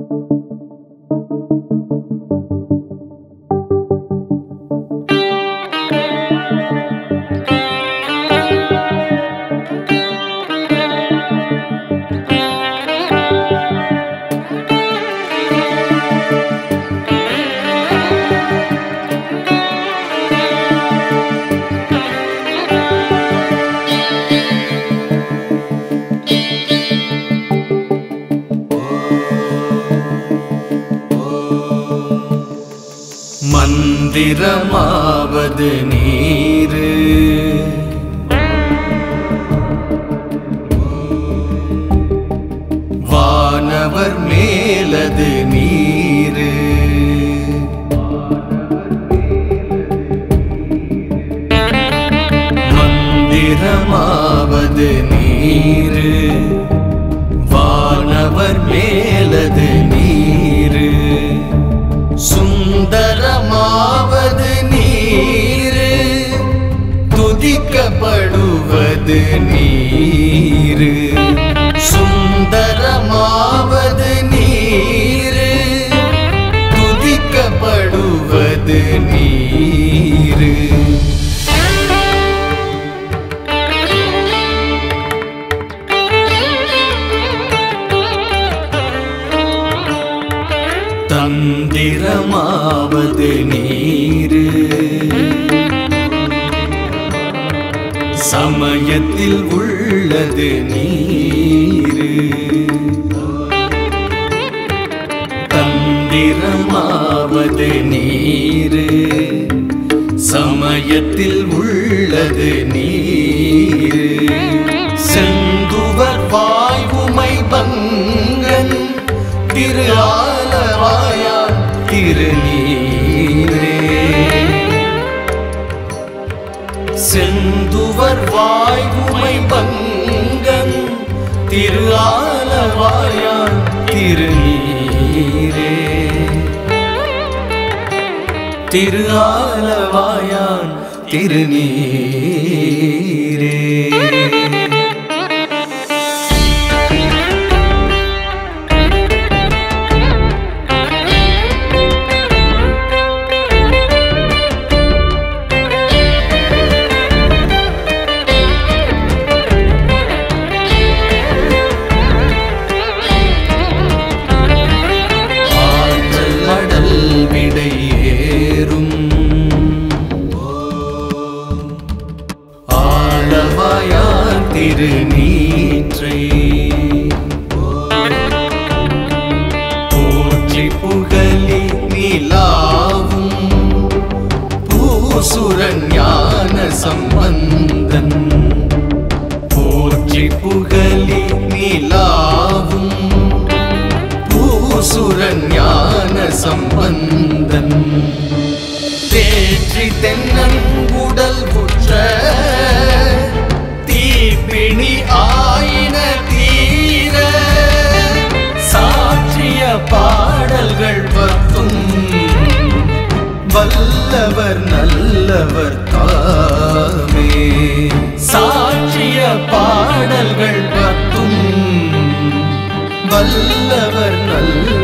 மந்திரமாவது நீரு வானவர் மேலது நீரு மந்திரமாவது நீரு வானவர் மேலது நீரு சுந்தரமாவது நீரு துதிக்கப்படுவது நீரு சுந்தரமாவது நீரு துதிக்கப்படுவது நீரு தந்திரமாவது நீரு சமயத்தில் உள்ளது நீரு தந்திரமாவது நீரு சமயத்தில் உள்ளது நீரு செந்துவர் வாய்வுமை பங்கன் திரு ஆலவாயான் திருநீரே செந்துவர் வாய்வுமை பங்கன் திரு ஆலவாயான் திருநீரே திரு ஆலவாயான் திருநீரே ஆற்றல் அடல் விடையேறும் ஆளவாயான் திருநீற்றை போற்றி புகழி நிலாவும் பூசுரன் ஞான சம்பந்தன் போற்றி புகழி நிலாவும் பூசுரன் ஞான சம்பந்தன் தேற்றி தென்னன் உடல் புற்ற தீப்பிணி ஆயின தீர சாற்றிய பாடல்கள் பத்தும் வல்லவர் நல்லவர் தாமே சாற்றிய பாடல்கள் பத்தும் வல்லவர் நல்லவர்